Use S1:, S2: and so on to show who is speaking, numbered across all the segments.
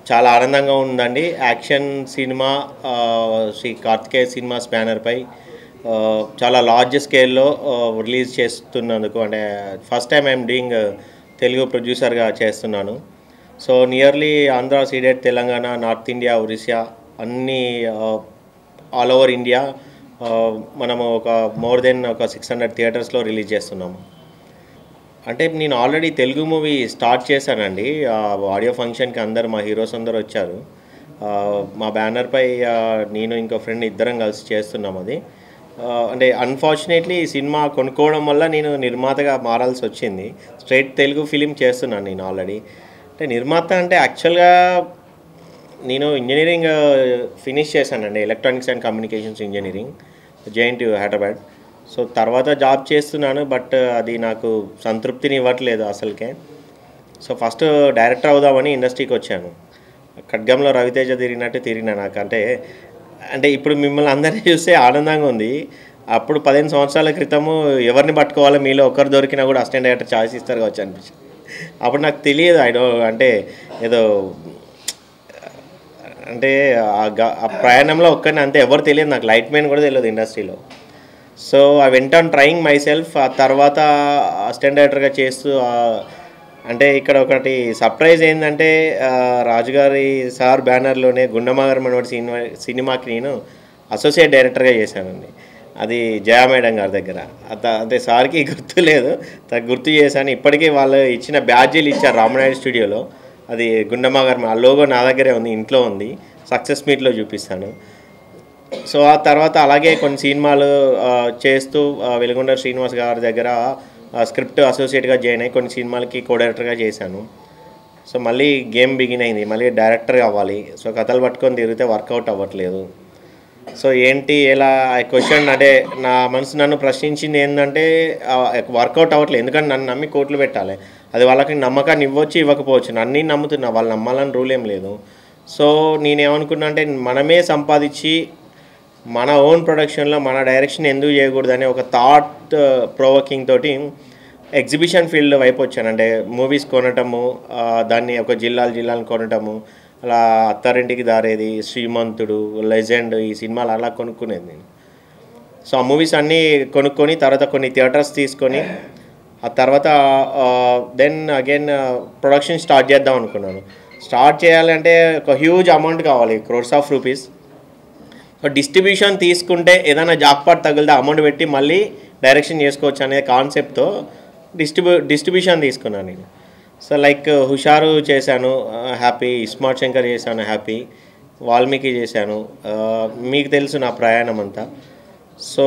S1: చాలా ఆనందంగా ఉందండి యాక్షన్ సినిమా ఆ, శ్రీ కార్తికేయ సినిమాస్ బ్యానర్పై ఆ, చాలా లార్జ్ స్కేల్లో రిలీజ్ చేస్తున్నందుకు అంటే first time I'm doing Telugu ప్రొడ్యూసర్గా చేస్తున్నాను so nearly Andhra Ceded Telangana north India Orissa అన్ని ఆల్ ఓవర్ ఇండియా మనము ఒక మోర్ దెన్ ఒక సిక్స్ హండ్రెడ్ థియేటర్స్లో రిలీజ్ చేస్తున్నాము అంటే నేను ఆల్రెడీ తెలుగు మూవీ స్టార్ట్ చేశానండి ఆ ఆడియో ఫంక్షన్కి అందరు మా హీరోస్ అందరు వచ్చారు ఆ, మా బ్యానర్పై ఆ, నేను ఇంకో ఫ్రెండ్ ఇద్దరం కలిసి చేస్తున్నాం అది ఆ, అంటే అన్ఫార్చునేట్లీ ఈ సినిమా కొనుక్కోవడం వల్ల నేను నిర్మాతగా మారాల్సి వచ్చింది స్ట్రైట్ తెలుగు ఫిలిం చేస్తున్నాను నేను ఆల్రెడీ అంటే నిర్మాత అంటే యాక్చువల్గా నేను ఇంజనీరింగ్ ఫినిష్ చేశానండి electronics and communications engineering JNT Hyderabad so తర్వాత జాబ్ చేస్తున్నాను బట్ అది నాకు సంతృప్తిని ఇవ్వట్లేదు అసలుకే సో ఫస్ట్ డైరెక్టర్ అవుదామని ఇండస్ట్రీకి వచ్చాను ఖడ్గంలో రవితేజ తిరిగినట్టు తిరిగినా నాకు అంటే అంటే ఇప్పుడు మిమ్మల్ని అందరినీ చూస్తే ఆనందంగా ఉంది అప్పుడు పదిహేను సంవత్సరాల క్రితము ఎవరిని పట్టుకోవాలో మీలో ఒకరు దొరికినా కూడా అసిస్టెంట్ డైరెక్టర్ ఛాయిస్ ఇస్తారు కావచ్చు అనిపించింది అప్పుడు నాకు తెలియదు ఐ డో అంటే ఏదో అంటే ఆ గ- ఆ ప్రయాణంలో ఒక్కరిని అంతే ఎవరు తెలియదు నాకు లైట్ మ్యాన్ కూడా తెలియదు ఇండస్ట్రీలో so I went on trying myself ఆ తర్వాత అసిస్టెంట్ డైరెక్టర్గా చేస్తూ ఆ, అంటే ఇక్కడ ఒకటి సర్ప్రైజ్ ఏంటంటే ఆ, రాజుగారి సార్ బ్యానర్లోనే గుండమాగర్ మనోడి సినిమా సినిమాకి నేను అసోసియేట్ డైరెక్టర్గా చేశానండి అది జయా మేడం గారి దగ్గర అత- అంటే సార్కి గుర్తు లేదు త- గుర్తు చేశాను ఇప్పటికీ వాళ్ళు ఇచ్చిన బ్యాడ్జీలు ఇచ్చారు రామనాయుడు స్టూడియోలో అది గుండమాగర్ ఆ లోగో నా దగ్గరే ఉంది ఇంట్లో ఉంది సక్సెస్ మీట్లో చూపిస్తాను సో ఆ తర్వాత అలాగే కొన్ని సినిమాలు ఆ, చేస్తూ ఆ, వెలుగొండ శ్రీనివాస్ గారి దగ్గర ఆ, స్క్రిప్ట్ అసోసియేట్గా జాయిన్ అయ్యి కొన్ని సినిమాలకి కో డైరెక్టర్గా చేశాను సో మళ్ళీ గేమ్ బిగిన్ అయింది మళ్ళీ డైరెక్టర్ అవ్వాలి సో కథలు పట్టుకొని తిరిగితే వర్కౌట్ అవ్వట్లేదు సో ఏంటి ఎలా క్వశ్చన్ అంటే నా మనసు నన్ను ప్రశ్నించింది ఏంటంటే వర్కౌట్ అవ్వట్లేదు ఎందుకంటే నన్ను నమ్మి కోట్లు పెట్టాలి అది వాళ్ళకి నమ్మకాన్ని ఇవ్వచ్చు ఇవ్వకపోవచ్చు నన్ను నమ్ముతున్నా వాళ్ళు నమ్మాలని రూల్ ఏం లేదు సో నేనేమనుకున్నా అంటే మనమే సంపాదించి మన ఓన్ ప్రొడక్షన్లో మన డైరెక్షన్ ఎందుకు చేయకూడదని ఒక థాట్ ప్రొవోకింగ్ తోటి ఎగ్జిబిషన్ ఫీల్డ్ వైపు వచ్చాను అంటే మూవీస్ కొనటము ఆ, దాన్ని ఒక జిల్లాలు జిల్లాలు కొనటము అలా అత్తారింటికి దారేది శ్రీమంతుడు లెజెండ్ ఈ సినిమాలు అలా కొనుక్కునేది నేను సో ఆ మూవీస్ అన్నీ కొనుక్కొని తర్వాత కొన్ని థియేటర్స్ తీసుకొని ఆ తర్వాత దెన్ అగైన్ ప్రొడక్షన్ స్టార్ట్ చేద్దాం అనుకున్నాను స్టార్ట్ చేయాలంటే ఒక హ్యూజ్ అమౌంట్ కావాలి క్రోర్స్ ఆఫ్ రూపీస్ డిస్ట్రిబ్యూషన్ తీసుకుంటే ఏదైనా జాక్పాట్ తగిలితే అమౌంట్ పెట్టి మళ్ళీ డైరెక్షన్ చేసుకోవచ్చు అనే కాన్సెప్ట్తో డిస్ట్రిబ్యూ డిస్ట్రిబ్యూషన్ తీసుకున్నాను నేను సో లైక్ హుషారు చేశాను హ్యాపీ స్మార్ట్ శంకర్ చేశాను హ్యాపీ వాల్మీకి చేశాను ఆ, మీకు తెలుసు నా ప్రయాణం అంతా సో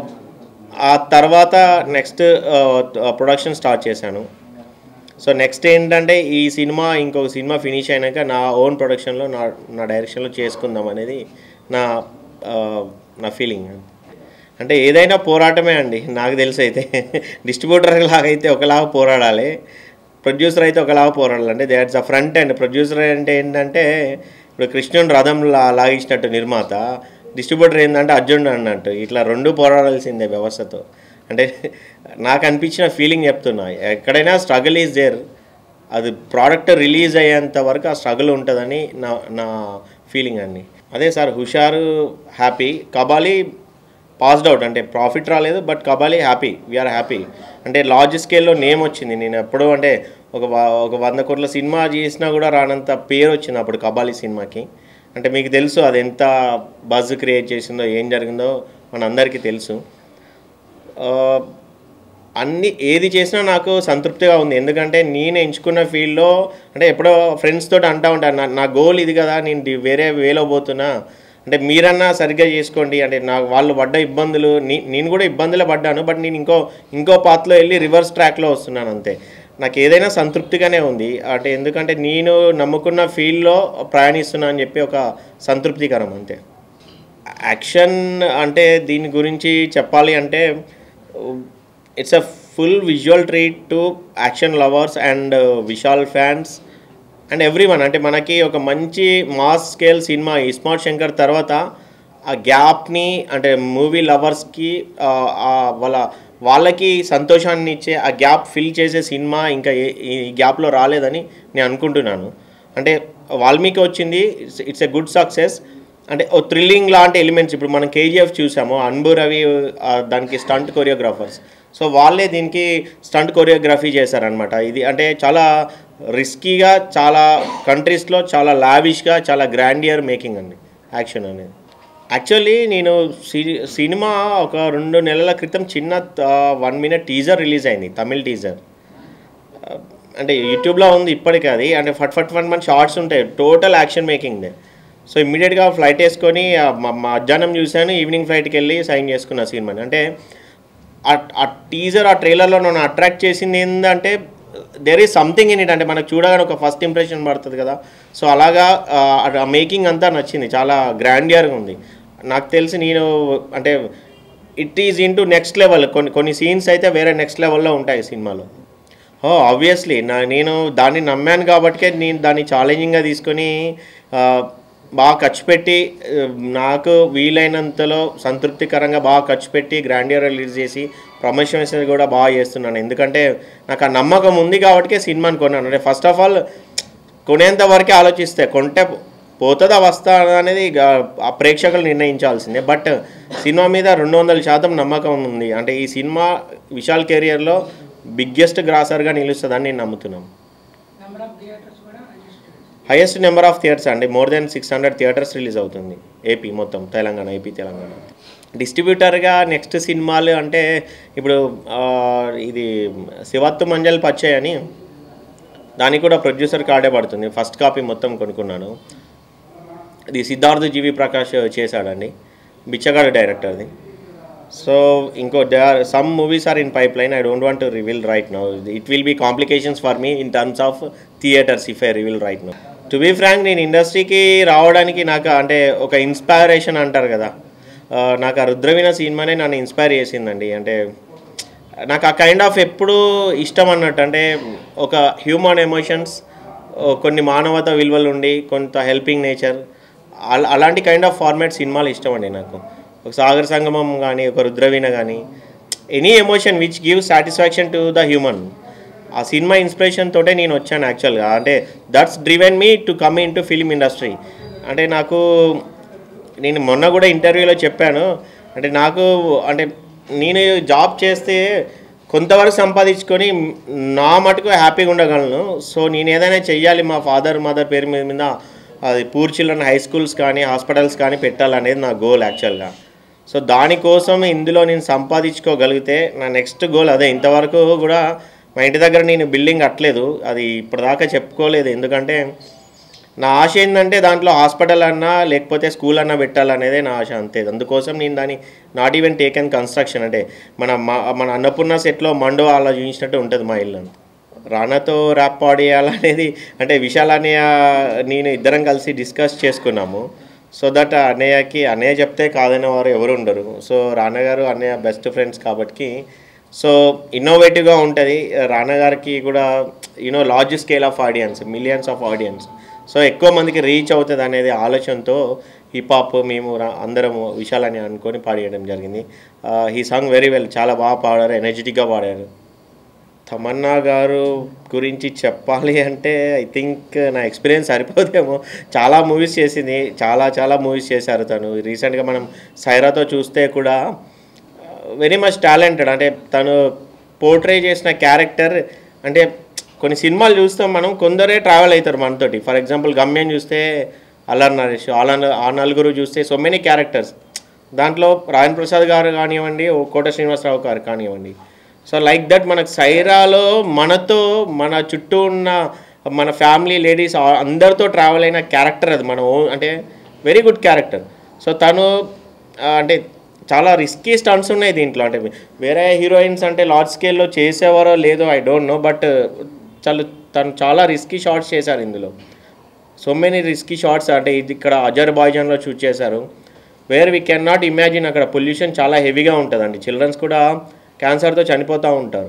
S1: ఆ తర్వాత నెక్స్ట్ ప్రొడక్షన్ స్టార్ట్ చేశాను సో నెక్స్ట్ ఏంటంటే ఈ సినిమా ఇంకొక సినిమా ఫినిష్ అయినాక నా ఓన్ ప్రొడక్షన్లో నా నా డైరెక్షన్లో చేసుకుందాం అనేది నా ఆ, నా ఫీలింగ్ అంటే ఏదైనా పోరాటమే అండి నాకు తెలిసి అయితే డిస్ట్రిబ్యూటర్ లాగా అయితే ఒకలాగా పోరాడాలి ప్రొడ్యూసర్ అయితే ఒకలాగా పోరాడాలి అంటే that's a front and producer అంటే ఏంటంటే ఇప్పుడు కృష్ణుని రథం లా లాగించినట్టు నిర్మాత డిస్ట్రిబ్యూటర్ ఏంటంటే అర్జునుడు అన్నట్టు ఇట్లా రెండు పోరాడాల్సిందే వ్యవస్థతో అంటే నాకు అనిపించిన ఫీలింగ్ చెప్తున్నా ఎక్కడైనా స్ట్రగుల్ ఈజ్ దేర్ అది ప్రోడక్ట్ రిలీజ్ అయ్యేంత వరకు ఆ స్ట్రగుల్ ఉంటుందని నా నా ఫీలింగ్ అండి అదే sir Hushaaru happy Kabali passed out అంటే ప్రాఫిట్ రాలేదు but Kabali happy we are happy అంటే లార్జ్ స్కేల్లో నేమ్ వచ్చింది నేను ఎప్పుడూ అంటే ఒక వ- ఒక వంద కోట్ల సినిమా చేసినా కూడా రానంత పేరు వచ్చింది అప్పుడు కబాలీ సినిమాకి అంటే మీకు తెలుసు అది ఎంత బజ్ క్రియేట్ చేసిందో ఏం జరిగిందో మనందరికీ తెలుసు ఆ, అన్ని ఏది చేసినా నాకు సంతృప్తిగా ఉంది ఎందుకంటే నేను ఎంచుకున్న ఫీల్డ్లో అంటే ఎప్పుడో ఫ్రెండ్స్ తోటి అంటా ఉంటాను నా నా గోల్ ఇది కదా నేను ది- వేరే వేలో పోతున్నా అంటే మీరన్నా సరిగ్గా చేసుకోండి అంటే నాకు వాళ్ళు పడ్డ ఇబ్బందులు నీ- నేను కూడా ఇబ్బందులే పడ్డాను బట్ నేను ఇంకో ఇంకో పాత్రలో వెళ్ళి రివర్స్ ట్రాక్లో వస్తున్నాను అంతే నాకు ఏదైనా సంతృప్తిగానే ఉంది అంటే ఎందుకంటే నేను నమ్ముకున్న ఫీల్డ్లో ప్రయాణిస్తున్నా అని చెప్పి ఒక సంతృప్తికరం అంతే యాక్షన్ అంటే దీని గురించి చెప్పాలి అంటే it's a full visual treat to action lovers and Vishal fans and everyone అంటే మనకి ఒక మంచి mass scale cinema iSmart Shankar తర్వాత ఆ గ్యాప్ని అంటే మూవీ లవర్స్కి వాళ్ళ వాళ్ళకి సంతోషాన్ని ఇచ్చే ఆ గ్యాప్ ఫిల్ చేసే సినిమా ఇంకా ఏ- ఈ గ్యాప్లో రాలేదని నేను అనుకుంటున్నాను అంటే వాల్మీకి వచ్చింది it's it's a good success అంటే ఓ థ్రిల్లింగ్ లాంటి ఎలిమెంట్స్ ఇప్పుడు మనం కేజీఎఫ్ చూసాము అన్బు రవి ఆ, దానికి స్టంట్ కొరియోగ్రాఫర్స్ సో వాళ్ళే దీనికి స్టంట్ కొరియోగ్రఫీ చేశారనమాట ఇది అంటే చాలా రిస్కీగా చాలా కంట్రీస్లో చాలా లావిష్గా చాలా గ్రాండియర్ మేకింగ్ అండి యాక్షన్ అనేది యాక్చువల్లీ నేను సి- సినిమా ఒక రెండు నెలల క్రితం చిన్న వన్ మినిట్ టీజర్ రిలీజ్ అయింది తమిళ్ టీజర్ అంటే యూట్యూబ్లో ఉంది ఇప్పటికీ అది అంటే ఫట్ ఫట్ వన్ మన షార్ట్స్ ఉంటాయి టోటల్ యాక్షన్ మేకింగ్ సో ఇమ్మీడియట్గా ఫ్లైట్ వేసుకొని ఆ మ- మధ్యాహ్నం చూశాను ఈవినింగ్ ఫ్లైట్కి వెళ్ళి సైన్ చేసుకున్న సినిమాని అంటే ఆ- ఆ టీజర్ ఆ ట్రైలర్లో నన్ను అట్రాక్ట్ చేసింది ఏంటంటే there is something in it అంటే మనకు చూడగానే ఒక ఫస్ట్ ఇంప్రెషన్ పడుతుంది కదా సో అలాగా ఆ మేకింగ్ అంతా నచ్చింది చాలా గ్రాండియర్గా ఉంది నాకు తెలిసి నేను అంటే it is into next level కొన్ని కొన్ని సీన్స్ అయితే వేరే నెక్స్ట్ లెవెల్లో ఉంటాయి సినిమాలో ఓ ఆబ్వియస్లీ నా నేను దాన్ని నమ్మాను కాబట్టికే నేను దాన్ని ఛాలెంజింగ్గా తీసుకొని ఆ, బాగా ఖర్చు పెట్టి ఆ, నాకు వీలైనంతలో సంతృప్తికరంగా బాగా ఖర్చు పెట్టి గ్రాండియర్ రిలీజ్ చేసి ప్రమోషన్స్ కూడా బాగా చేస్తున్నాను ఎందుకంటే నాకు ఆ నమ్మకం ఉంది కాబట్టికే సినిమాని కొన్నాను అంటే ఫస్ట్ ఆఫ్ ఆల్ కొనేంత వరకే ఆలోచిస్తే కొంటే పోతుందా వస్తా అనేది ఇక ఆ ప్రేక్షకులు నిర్ణయించాల్సిందే బట్ సినిమా మీద రెండు వందల శాతం నమ్మకం ఉంది అంటే ఈ సినిమా విశాల్ కెరియర్లో బిగ్గెస్ట్ గ్రాసర్గా నిలుస్తుందని నేను నమ్ముతున్నాను
S2: నెంబర్ ఆఫ్ థియేటర్స్ కూడా register
S1: highest number of theatres అండి more than six hundred theatres release అవుతుంది ఏపీ మొత్తం తెలంగాణ ఏపీ తెలంగాణ డిస్ట్రిబ్యూటర్గా నెక్స్ట్ సినిమాలు అంటే ఇప్పుడు ఆ, ఇది శివత్తు మంజల్ పచ్చయ్ అని దానికి కూడా ప్రొడ్యూసర్ కార్డే పడుతుంది ఫస్ట్ కాపీ మొత్తం కొనుక్కున్నాను ఇది సిద్ధార్థ్ జీవి ప్రకాష్ చేశాడండి బిచ్చగాడు డైరెక్టర్ది సో ఇంకో they are some movies are in pipeline I don't want to reveal right now it will be complications for me in terms of theatres if I reveal right now to be frank నేను ఇండస్ట్రీకి రావడానికి నాకు అంటే ఒక inspiration అంటారు కదా ఆ, నాకు ఆ రుద్రవీణ సినిమానే నన్ను ఇన్స్పైర్ చేసిందండి అంటే నాకు ఆ కైండ్ ఆఫ్ ఎప్పుడు ఇష్టం అన్నట్టు అంటే ఒక హ్యూమన్ ఎమోషన్స్ కొన్ని మానవత విలువలు ఉండి కొంత హెల్పింగ్ నేచర్ అల- అలాంటి కైండ్ ఆఫ్ ఫార్మాట్ సినిమాలు ఇష్టం అండి నాకు ఒక సాగర సంగమం కానీ ఒక రుద్రవీణ కానీ any emotion which give satisfaction to the human ఆ సినిమా ఇన్స్పిరేషన్ తోటే నేను వచ్చాను యాక్చువల్గా అంటే that's driven me to come into film industry అంటే నాకు నేను మొన్న కూడా ఇంటర్వ్యూలో చెప్పాను అంటే నాకు అంటే నేను జాబ్ చేస్తే కొంతవరకు సంపాదించుకొని నా మటుకు హ్యాపీగా ఉండగలను సో నేను ఏదైనా చెయ్యాలి మా ఫాదర్ మదర్ పేరు మీద మీద అది పూర్ చిల్డ్రన్ హై స్కూల్స్ కానీ హాస్పిటల్స్ కానీ పెట్టాలనేది నా గోల్ యాక్చువల్గా సో దానికోసం ఇందులో నేను సంపాదించుకోగలిగితే నా నెక్స్ట్ గోల్ అదే ఇంతవరకు కూడా మా ఇంటి దగ్గర నేను బిల్డింగ్ కట్టలేదు అది ఇప్పటిదాకా చెప్పుకోలేదు ఎందుకంటే నా ఆశ ఏంటంటే దాంట్లో హాస్పిటల్ అన్నా లేకపోతే స్కూల్ అన్నా పెట్టాలనేదే నా ఆశ అంతే అందుకోసం నేను దాన్ని నాట్ ఈవెన్ టేకెన్ కన్స్ట్రక్షన్ అంటే మన మా- మన అన్నపూర్ణ సెట్లో మండు అలా చూపించినట్టు ఉంటుంది మా ఇల్లు రానాతో ర్యాప్ పాడేయాలనేది అంటే విశాల్ అన్నయ్య నేను ఇద్దరం కలిసి డిస్కస్ చేసుకున్నాము సో దట్ అన్నయ్యకి అన్నయ్య చెప్తే కాదనే వారు ఎవరు ఉండరు సో రానా గారు అన్నయ్య బెస్ట్ ఫ్రెండ్స్ కాబట్టి సో ఇన్నోవేటివ్గా ఉంటుంది రానా గారికి కూడా you know large scale of audience millions of audience so ఎక్కువ మందికి రీచ్ అవుతుంది అనేది ఆలోచనతో హిప్ హాప్ మేము రా- అందరం విశాలని అనుకొని పాడేయడం జరిగింది హీ సాంగ్ వెరీ వెల్ చాలా బాగా పాడారు ఎనర్జెటిక్గా పాడారు తమన్నా గారు గురించి చెప్పాలి అంటే ఐ థింక్ నా ఎక్స్పీరియన్స్ సరిపోదేమో చాలా మూవీస్ చేసింది చాలా చాలా మూవీస్ చేశారు తను రీసెంట్గా మనం సైరాతో చూస్తే కూడా వెరీ మచ్ టాలెంటెడ్ అంటే తను పోర్ట్రే చేసిన క్యారెక్టర్ అంటే కొన్ని సినిమాలు చూస్తాం మనం కొందరే ట్రావెల్ అవుతారు మనతోటి ఫర్ ఎగ్జాంపుల్ గమ్యం చూస్తే అల్లర్ నరేష్ అలా ఆ నలుగురు చూస్తే సో మెనీ క్యారెక్టర్స్ దాంట్లో రాయన్ ప్రసాద్ గారు కానివ్వండి ఓ కోట శ్రీనివాసరావు గారు కానివ్వండి సో లైక్ దట్ మనకు సైరాలో మనతో మన చుట్టూ ఉన్న మన ఫ్యామిలీ లేడీస్ అందరితో ట్రావెల్ అయిన క్యారెక్టర్ అది మన ఓన్ అంటే వెరీ గుడ్ క్యారెక్టర్ సో తను ఆ, అంటే చాలా రిస్కీ స్టంట్స్ ఉన్నాయి దీంట్లో అంటే వేరే హీరోయిన్స్ అంటే లార్జ్ స్కేల్లో చేసేవారో లేదో ఐ డోంట్ నో బట్ చాలా తను చాలా రిస్కీ షార్ట్స్ చేశారు ఇందులో సో మెనీ రిస్కీ షార్ట్స్ అంటే ఇది ఇక్కడ అజర్బాయిజాన్లో షూట్ చేశారు where we can not imagine అక్కడ పొల్యూషన్ చాలా హెవీగా ఉంటుందండి చిల్డ్రన్స్ కూడా క్యాన్సర్తో చనిపోతూ ఉంటారు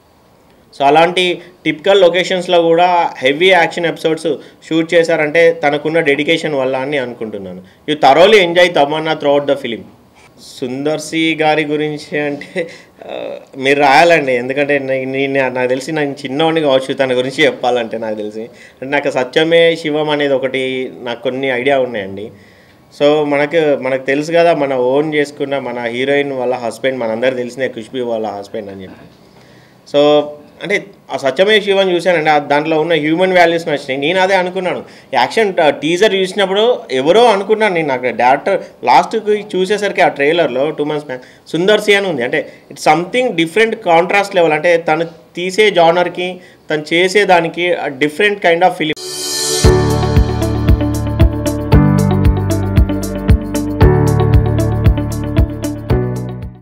S1: సో అలాంటి టిపికల్ లొకేషన్స్లో కూడా హెవీ యాక్షన్ ఎపిసోడ్స్ షూట్ చేశారంటే తనకున్న డెడికేషన్ వల్ల అని అనుకుంటున్నాను you thoroughly enjoy Tamannaah throughout the film Sundar C గారి గురించి అంటే ఆ, మీరు రాయాలండి ఎందుకంటే నే- నేను నాకు తెలిసి నేను చిన్నవాడిని కావచ్చు తన గురించి చెప్పాలంటే నాకు తెలిసి అంటే నాకు సత్యమే శివం అనేది ఒకటి నాకు కొన్ని ఐడియా ఉన్నాయండి సో మనకు మనకు తెలుసు కదా మన ఓన్ చేసుకున్న మన హీరోయిన్ వాళ్ళ హస్బెండ్ మనందరూ తెలిసిందే ఖుష్బు వాళ్ళ హస్బెండ్ అని చెప్పి సో అంటే ఆ సత్యమే శివన్ చూశానండి ఆ దాంట్లో ఉన్న హ్యూమన్ వాల్యూస్ నచ్చినాయి నేను అదే అనుకున్నాను యాక్షన్ టీజర్ చూసినప్పుడు ఎవరో అనుకున్నాను నేను నాకు డైరెక్టర్ లాస్ట్కి చూసేసరికి ఆ ట్రైలర్లో two months back Sundar C అని ఉంది అంటే it's something different contrast level అంటే తను తీసే జానర్కి తను చేసే దానికి డిఫరెంట్ కైండ్ ఆఫ్ ఫిలిం